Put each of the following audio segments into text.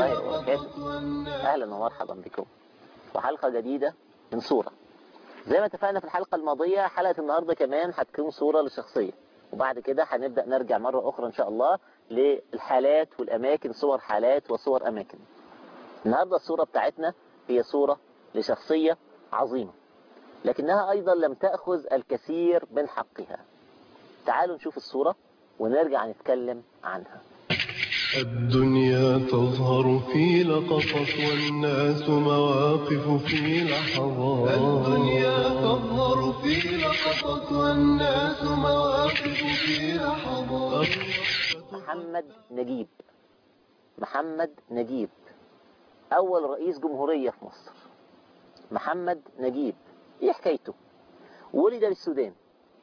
الله وبركاته أهلا ومرحبا بكم وحلقة جديدة من صورة زي ما اتفقنا في الحلقة الماضية حلقة النهاردة كمان هتكون صورة لشخصية وبعد كده هنبدأ نرجع مرة أخرى إن شاء الله للحالات والأماكن صور حالات وصور أماكن النهاردة الصورة بتاعتنا هي صورة لشخصية عظيمة لكنها أيضا لم تأخذ الكثير من حقها تعالوا نشوف الصورة ونرجع نتكلم عنها الدنيا تظهر في لقطة والناس مواقف في لحظات الدنيا تظهر في لقطة والناس مواقف في لحظات محمد نجيب محمد نجيب أول رئيس جمهورية في مصر محمد نجيب إيه حكايته ولد بالسودان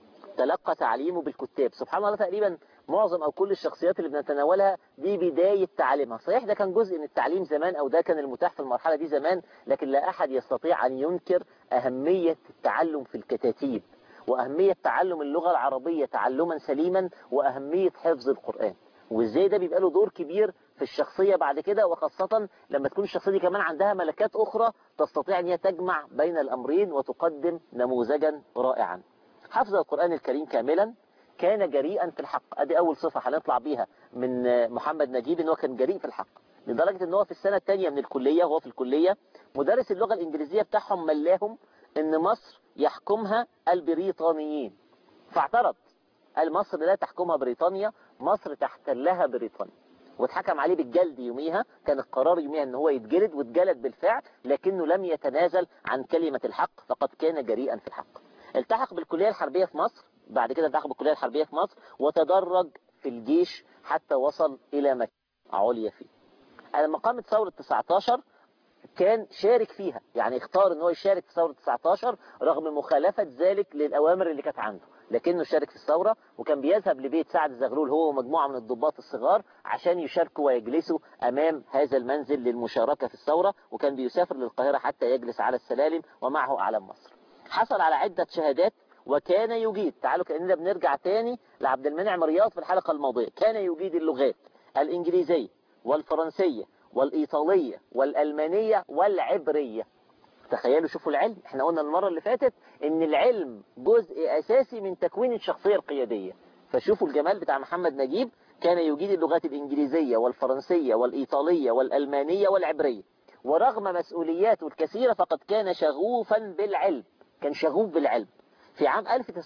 تلقى تعليمه بالكتاب سبحان الله تقريبا معظم أو كل الشخصيات اللي بنتناولها دي بداية تعليمها صحيح ده كان جزء من التعليم زمان أو ده كان المتاح في المرحلة دي زمان لكن لا أحد يستطيع أن ينكر أهمية التعلم في الكتاتيب وأهمية تعلم اللغة العربية تعلما سليما وأهمية حفظ القرآن وإزاي ده بيبقى له دور كبير في الشخصية بعد كده وخاصة لما تكون الشخصية دي كمان عندها ملكات أخرى تستطيع أن هي تجمع بين الأمرين وتقدم نموذجا رائعا حفظ القرآن الكريم كاملا كان جريئا في الحق ادي اول صفة هنطلع بيها من محمد نجيب ان هو كان جريء في الحق لدرجة ان هو في السنة الثانية من الكلية وهو في الكلية مدرس اللغة الانجليزية بتاعهم ملاهم ان مصر يحكمها البريطانيين فاعترض قال مصر لا تحكمها بريطانيا مصر تحتلها بريطانيا واتحكم عليه بالجلد يوميها كان القرار يوميها ان هو يتجلد واتجلد بالفعل لكنه لم يتنازل عن كلمة الحق فقد كان جريئا في الحق التحق بالكلية الحربية في مصر بعد كده التحق بالكلية الحربية في مصر وتدرج في الجيش حتى وصل إلى مكان عليا فيه لما قامت ثورة 19 كان شارك فيها يعني اختار ان هو يشارك في ثورة 19 رغم مخالفة ذلك للأوامر اللي كانت عنده لكنه شارك في الثورة وكان بيذهب لبيت سعد الزغلول هو ومجموعة من الضباط الصغار عشان يشاركوا ويجلسوا أمام هذا المنزل للمشاركة في الثورة وكان بيسافر للقاهرة حتى يجلس على السلالم ومعه أعلام مصر حصل على عدة شهادات وكان يجيد تعالوا كأننا بنرجع تاني لعبد المنعم رياض في الحلقة الماضية كان يجيد اللغات الإنجليزية والفرنسية والإيطالية والألمانية والعبرية تخيلوا شوفوا العلم احنا قلنا المرة اللي فاتت ان العلم جزء أساسي من تكوين الشخصية القيادية فشوفوا الجمال بتاع محمد نجيب كان يجيد اللغات الإنجليزية والفرنسية والإيطالية والألمانية والعبرية ورغم مسؤولياته الكثيرة فقد كان شغوفا بالعلم كان شغوف بالعلم في عام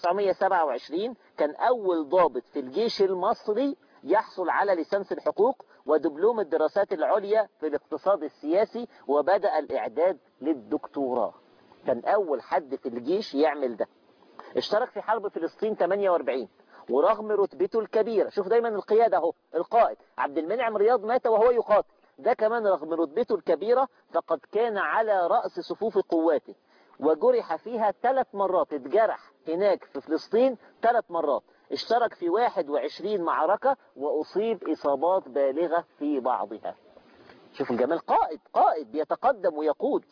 1927 كان أول ضابط في الجيش المصري يحصل على ليسانس الحقوق ودبلوم الدراسات العليا في الاقتصاد السياسي وبدأ الإعداد للدكتوراه كان أول حد في الجيش يعمل ده اشترك في حرب فلسطين 48 ورغم رتبته الكبيرة شوف دايما القيادة اهو القائد عبد المنعم رياض مات وهو يقاتل ده كمان رغم رتبته الكبيرة فقد كان على رأس صفوف قواته وجرح فيها ثلاث مرات اتجرح هناك في فلسطين ثلاث مرات اشترك في 21 معركة وأصيب إصابات بالغة في بعضها شوف الجمال قائد قائد بيتقدم ويقود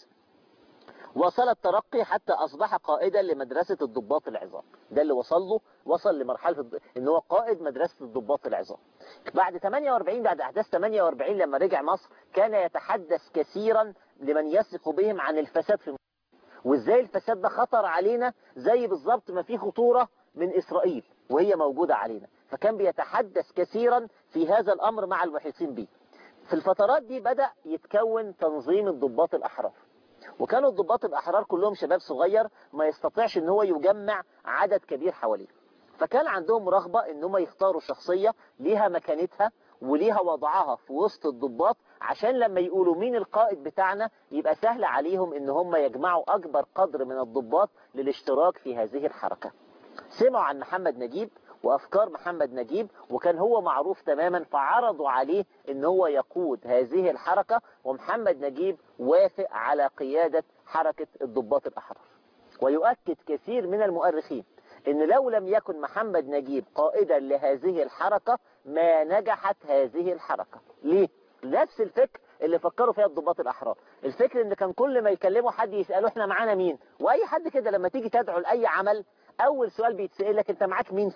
وصل الترقي حتى أصبح قائدا لمدرسة الضباط العظام ده اللي وصل له وصل لمرحلة الض... ان هو قائد مدرسة الضباط العظام بعد 48 بعد أحداث 48 لما رجع مصر كان يتحدث كثيرا لمن يثق بهم عن الفساد في مصر وازاي الفساد ده خطر علينا زي بالظبط ما في خطورة من إسرائيل وهي موجودة علينا فكان بيتحدث كثيرا في هذا الأمر مع المحيطين به في الفترات دي بدأ يتكون تنظيم الضباط الأحرار وكانوا الضباط الأحرار كلهم شباب صغير ما يستطيعش ان هو يجمع عدد كبير حواليه فكان عندهم رغبة ان هم يختاروا شخصية ليها مكانتها وليها وضعها في وسط الضباط عشان لما يقولوا مين القائد بتاعنا يبقى سهل عليهم ان هم يجمعوا اكبر قدر من الضباط للاشتراك في هذه الحركة سمعوا عن محمد نجيب وافكار محمد نجيب وكان هو معروف تماما فعرضوا عليه ان هو يقود هذه الحركة ومحمد نجيب وافق على قيادة حركة الضباط الاحرار ويؤكد كثير من المؤرخين ان لو لم يكن محمد نجيب قائدا لهذه الحركة ما نجحت هذه الحركة ليه؟ نفس الفكر اللي فكروا فيها الضباط الأحرار الفكر ان كان كل ما يكلموا حد يسألوا احنا معانا مين واي حد كده لما تيجي تدعو لأي عمل اول سؤال بيتسأل لك انت معاك مين فيه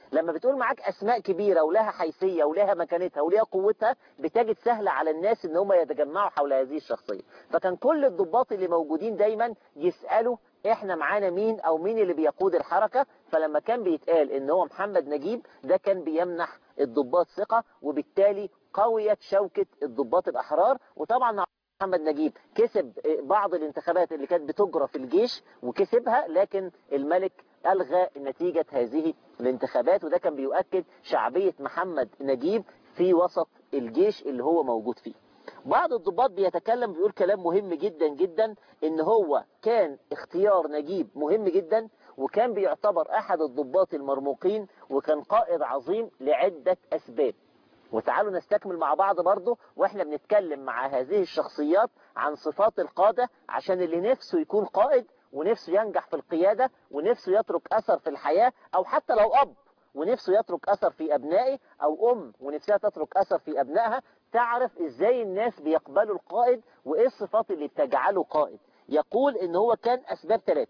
لما بتقول معاك أسماء كبيرة ولها حيثية ولها مكانتها ولها قوتها بتجد سهل على الناس ان هم يتجمعوا حول هذه الشخصية فكان كل الضباط اللي موجودين دايما يسألوا احنا معانا مين او مين اللي بيقود الحركة فلما كان بيتقال ان هو محمد نجيب ده كان بيمنح الضباط ثقة وبالتالي قويت شوكة الضباط الأحرار وطبعا محمد نجيب كسب بعض الانتخابات اللي كانت بتجرى في الجيش وكسبها لكن الملك ألغى نتيجة هذه الانتخابات وده كان بيؤكد شعبية محمد نجيب في وسط الجيش اللي هو موجود فيه بعض الضباط بيتكلم بيقول كلام مهم جدا جدا ان هو كان اختيار نجيب مهم جدا وكان بيعتبر احد الضباط المرموقين وكان قائد عظيم لعدة اسباب وتعالوا نستكمل مع بعض برضه واحنا بنتكلم مع هذه الشخصيات عن صفات القادة عشان اللي نفسه يكون قائد ونفسه ينجح في القيادة ونفسه يترك أثر في الحياة أو حتى لو أب ونفسه يترك أثر في أبنائه أو أم ونفسها تترك أثر في أبنائها تعرف إزاي الناس بيقبلوا القائد وإيه الصفات اللي بتجعله قائد يقول إن هو كان أسباب ثلاثة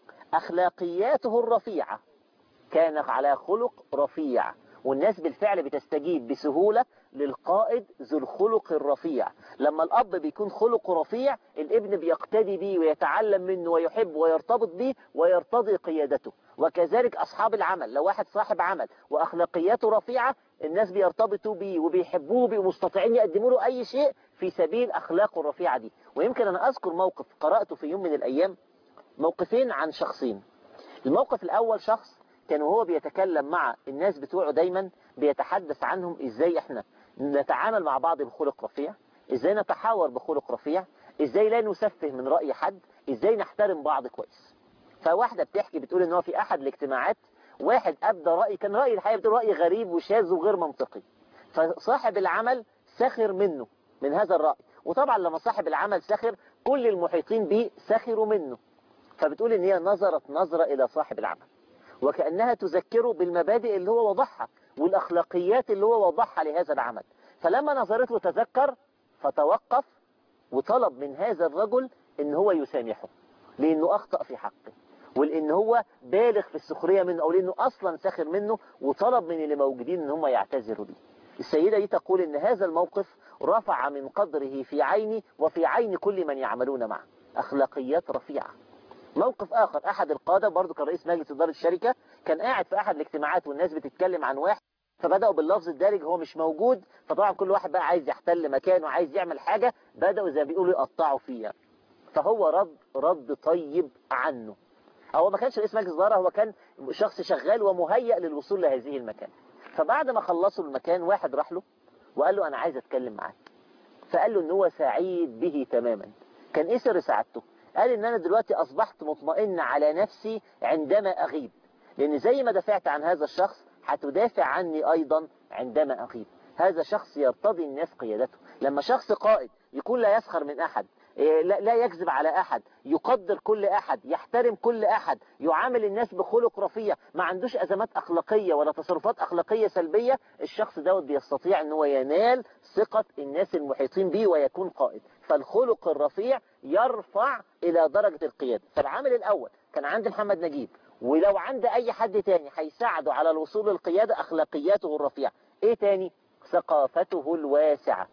أخلاقياته الرفيعة كان على خلق رفيع والناس بالفعل بتستجيب بسهولة للقائد ذو الخلق الرفيع لما الأب بيكون خلقه رفيع الابن بيقتدي به ويتعلم منه ويحب ويرتبط به ويرتضي قيادته وكذلك أصحاب العمل لو واحد صاحب عمل وأخلاقياته رفيعة الناس بيرتبطوا به وبيحبوه به ومستطيعين يقدموا له أي شيء في سبيل أخلاقه الرفيعة دي ويمكن أنا أذكر موقف قرأته في يوم من الأيام موقفين عن شخصين الموقف الأول شخص كان وهو بيتكلم مع الناس بتوعه دايما بيتحدث عنهم ازاي احنا نتعامل مع بعض بخلق رفيع ازاي نتحاور بخلق رفيع ازاي لا نسفه من رأي حد ازاي نحترم بعض كويس فواحدة بتحكي بتقول ان هو في احد الاجتماعات واحد ابدى رأي كان رأي الحقيقة بتقول رأي غريب وشاذ وغير منطقي فصاحب العمل سخر منه من هذا الرأي وطبعا لما صاحب العمل سخر كل المحيطين به سخروا منه فبتقول ان هي نظرت نظرة الى صاحب العمل وكأنها تذكره بالمبادئ اللي هو وضعها والأخلاقيات اللي هو وضعها لهذا العمل فلما نظرت له تذكر فتوقف وطلب من هذا الرجل ان هو يسامحه لانه اخطأ في حقه ولان هو بالغ في السخرية منه او لانه اصلا سخر منه وطلب من اللي موجودين ان هم يعتذروا ليه السيدة دي تقول ان هذا الموقف رفع من قدره في عيني وفي عين كل من يعملون معه اخلاقيات رفيعة موقف آخر أحد القادة برضو كان رئيس مجلس إدارة الشركة كان قاعد في أحد الاجتماعات والناس بتتكلم عن واحد فبدأوا باللفظ الدارج هو مش موجود فطبعا كل واحد بقى عايز يحتل مكانه عايز يعمل حاجة بدأوا زي ما بيقولوا يقطعوا فيها فهو رد رد طيب عنه هو ما كانش رئيس مجلس إدارة هو كان شخص شغال ومهيأ للوصول لهذه المكان فبعد ما خلصوا المكان واحد راح له وقال له أنا عايز أتكلم معاك فقال له إن هو سعيد به تماما كان إيه سر سعادته قال ان انا دلوقتي اصبحت مطمئن على نفسي عندما اغيب لان زي ما دافعت عن هذا الشخص هتدافع عني ايضا عندما اغيب هذا شخص يرتضي الناس قيادته لما شخص قائد يكون لا يسخر من احد لا يكذب على احد يقدر كل احد يحترم كل احد يعامل الناس بخلق رفيع ما عندوش ازمات اخلاقية ولا تصرفات اخلاقية سلبية الشخص دوت بيستطيع ان هو ينال ثقة الناس المحيطين به ويكون قائد فالخلق الرفيع يرفع الى درجة القيادة فالعامل الاول كان عند محمد نجيب ولو عند اي حد تاني هيساعده على الوصول للقيادة اخلاقياته الرفيعة ايه تاني ثقافته الواسعة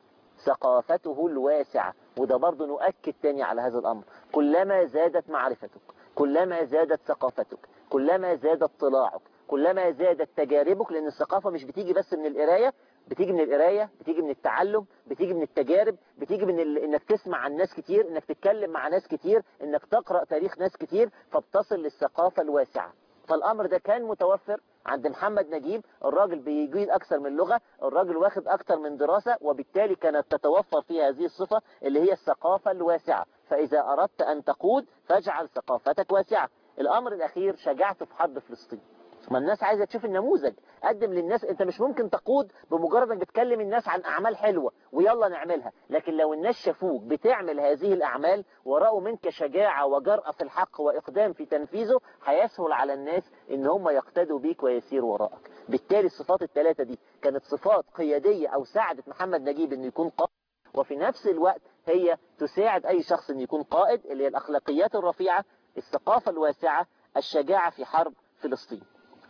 ثقافته الواسعة وده برضه نؤكد تاني على هذا الأمر كلما زادت معرفتك كلما زادت ثقافتك كلما زاد اطلاعك كلما زادت تجاربك لأن الثقافة مش بتيجي بس من القراية بتيجي من القراية بتيجي من التعلم بتيجي من التجارب بتيجي من ال... انك تسمع عن ناس كتير انك تتكلم مع ناس كتير انك تقرأ تاريخ ناس كتير فبتصل للثقافة الواسعة فالأمر ده كان متوفر عند محمد نجيب الراجل بيجيد أكثر من لغة الراجل واخد أكثر من دراسة وبالتالي كانت تتوفر فيه هذه الصفة اللي هي الثقافة الواسعة فإذا أردت أن تقود فاجعل ثقافتك واسعة الأمر الأخير شجعته في حرب فلسطين ما الناس عايزة تشوف النموذج قدم للناس انت مش ممكن تقود بمجرد انك بتكلم الناس عن اعمال حلوة ويلا نعملها لكن لو الناس شافوك بتعمل هذه الاعمال ورأوا منك شجاعة وجرأة في الحق واقدام في تنفيذه هيسهل على الناس ان هم يقتدوا بيك ويسيروا وراءك بالتالي الصفات الثلاثة دي كانت صفات قيادية او ساعدت محمد نجيب انه يكون قائد وفي نفس الوقت هي تساعد اي شخص انه يكون قائد اللي هي الاخلاقيات الرفيعة الثقافة الواسعة الشجاعة في حرب فلسطين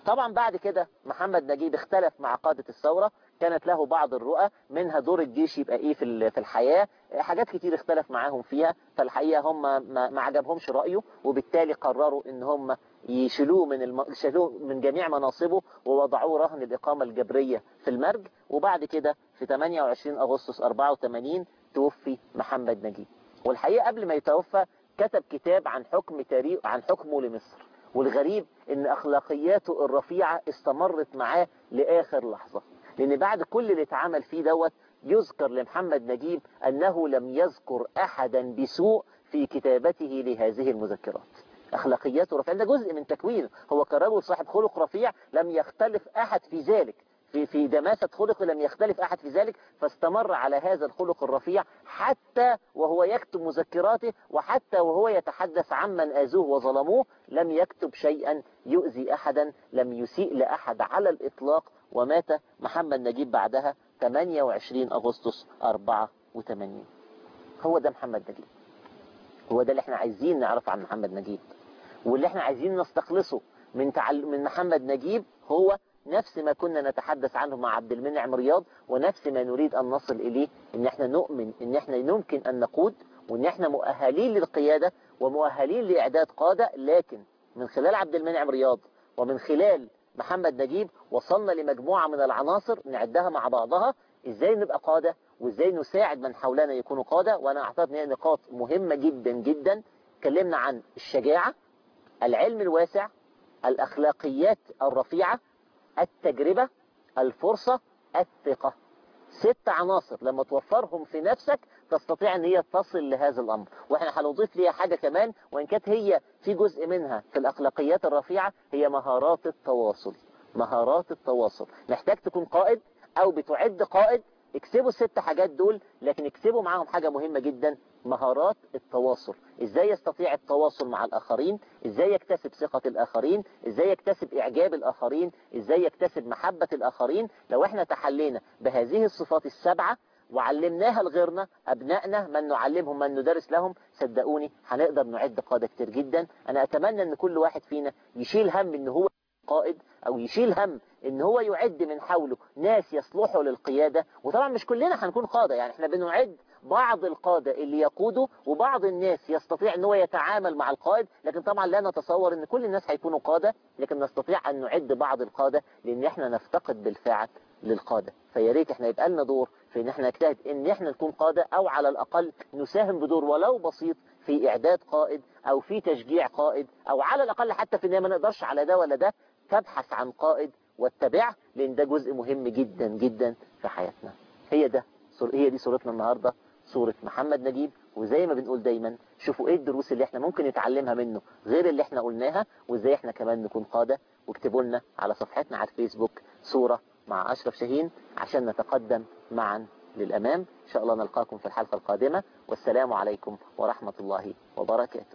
طبعا بعد كده محمد نجيب اختلف مع قادة الثورة كانت له بعض الرؤى منها دور الجيش يبقى ايه في ال- في الحياة حاجات كتير اختلف معاهم فيها فالحقيقة هم ما, ما عجبهمش رأيه وبالتالي قرروا ان هم يشيلوه من الم... يشيلوه من جميع مناصبه ووضعوه رهن الإقامة الجبرية في المرج وبعد كده في 28 أغسطس 84 توفي محمد نجيب والحقيقة قبل ما يتوفى كتب كتاب عن حكم تاريخ عن حكمه لمصر والغريب ان اخلاقياته الرفيعة استمرت معاه لاخر لحظة لان بعد كل اللي اتعمل فيه دوت يذكر لمحمد نجيب انه لم يذكر احدا بسوء في كتابته لهذه المذكرات اخلاقياته رفيعة ده جزء من تكوينه هو كرجل صاحب خلق رفيع لم يختلف احد في ذلك في في دماسة خلقه لم يختلف أحد في ذلك فاستمر على هذا الخلق الرفيع حتى وهو يكتب مذكراته وحتى وهو يتحدث عمن آذوه وظلموه لم يكتب شيئا يؤذي أحدا لم يسيء لأحد على الإطلاق ومات محمد نجيب بعدها 28 أغسطس 84 هو ده محمد نجيب هو ده اللي احنا عايزين نعرف عن محمد نجيب واللي احنا عايزين نستخلصه من تعل... من محمد نجيب هو نفس ما كنا نتحدث عنه مع عبد المنعم رياض ونفس ما نريد أن نصل إليه إن احنا نؤمن إن احنا يمكن أن نقود وإن احنا مؤهلين للقيادة ومؤهلين لإعداد قادة لكن من خلال عبد المنعم رياض ومن خلال محمد نجيب وصلنا لمجموعة من العناصر نعدها مع بعضها إزاي نبقى قادة وإزاي نساعد من حولنا يكونوا قادة وأنا أعتقد إن هي نقاط مهمة جدا جدا اتكلمنا عن الشجاعة العلم الواسع الأخلاقيات الرفيعة التجربة الفرصة الثقة ست عناصر لما توفرهم في نفسك تستطيع ان هي تصل لهذا الامر واحنا هنضيف ليها حاجة كمان وان كانت هي في جزء منها في الاخلاقيات الرفيعة هي مهارات التواصل مهارات التواصل محتاج تكون قائد او بتعد قائد اكسبوا الست حاجات دول لكن اكسبوا معاهم حاجة مهمة جدا مهارات التواصل ازاي يستطيع التواصل مع الاخرين ازاي يكتسب ثقة الاخرين ازاي يكتسب اعجاب الاخرين ازاي يكتسب محبة الاخرين لو احنا تحلينا بهذه الصفات السبعة وعلمناها لغيرنا أبنائنا من نعلمهم من ندرس لهم صدقوني هنقدر نعد قادة كتير جدا أنا أتمنى أن كل واحد فينا يشيل هم أن هو قائد أو يشيل هم أن هو يعد من حوله ناس يصلحوا للقيادة وطبعا مش كلنا هنكون قادة يعني احنا بنعد بعض القادة اللي يقودوا وبعض الناس يستطيع ان هو يتعامل مع القائد لكن طبعا لا نتصور ان كل الناس هيكونوا قادة لكن نستطيع ان نعد بعض القادة لان احنا نفتقد بالفعل للقادة فيا ريت احنا يبقى لنا دور في ان احنا نجتهد ان احنا نكون قادة او على الاقل نساهم بدور ولو بسيط في اعداد قائد او في تشجيع قائد او على الاقل حتى في ان ما نقدرش على ده ولا ده تبحث عن قائد واتبعه لان ده جزء مهم جدا جدا في حياتنا هي ده هي دي صورتنا النهاردة صورة محمد نجيب وزي ما بنقول دايما شوفوا ايه الدروس اللي احنا ممكن نتعلمها منه غير اللي احنا قلناها وازاي احنا كمان نكون قادة واكتبوا لنا على صفحتنا على الفيسبوك صورة مع أشرف شاهين عشان نتقدم معا للأمام إن شاء الله نلقاكم في الحلقة القادمة والسلام عليكم ورحمة الله وبركاته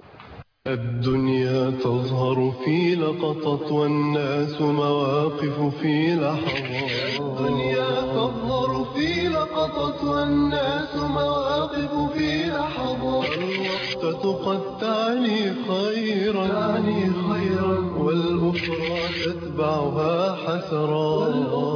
الدنيا تظهر في لقطة والناس مواقف في لحظات الدنيا تظهر في لقطة والناس مواقف في لحظات الوقتة قد تعني خيرا تعني خيرا والأخرى تتبعها حسرات